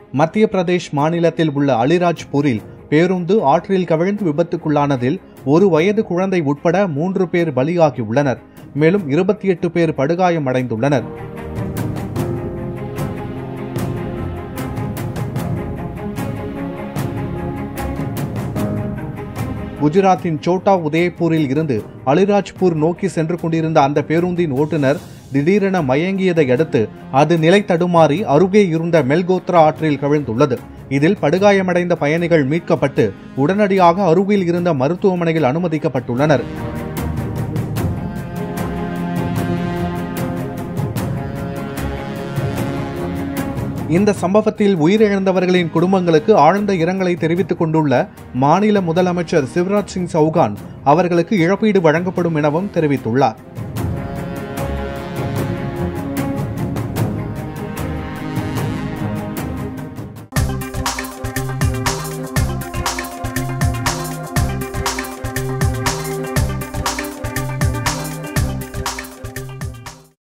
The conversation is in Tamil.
மத்திய பிரதேஷ் மாநிலத்தில் உள்ள அலிராஜ்பூரில் பேருந்து ஆற்றில் கவிழ்ந்து விபத்துக்குள்ளானதில் ஒரு வயது குழந்தை உட்பட மூன்று பேர் பலியாகியுள்ளனர் மேலும் இருபத்தி எட்டு பேர் படுகாயமடைந்துள்ளனர் குஜராத்தின் சோட்டா உதயபூரில் இருந்து அலிராஜ்பூர் நோக்கி சென்று கொண்டிருந்த அந்த பேருந்தின் ஓட்டுநர் திடீரென மயங்கியதை அடுத்து அது நிலை தடுமாறி அருகே இருந்த மெல்கோத்ரா ஆற்றில் கவிழ்ந்துள்ளது இதில் படுகாயமடைந்த பயணிகள் மீட்கப்பட்டு உடனடியாக அருகில் இருந்த மருத்துவமனையில் அனுமதிக்கப்பட்டுள்ளனர் இந்த சம்பவத்தில் உயிரிழந்தவர்களின் குடும்பங்களுக்கு ஆழ்ந்த இரங்கலை தெரிவித்துக் கொண்டுள்ள மாநில முதலமைச்சர் சிவராஜ் சிங் சௌகான் அவர்களுக்கு இழப்பீடு வழங்கப்படும் எனவும் தெரிவித்துள்ளார்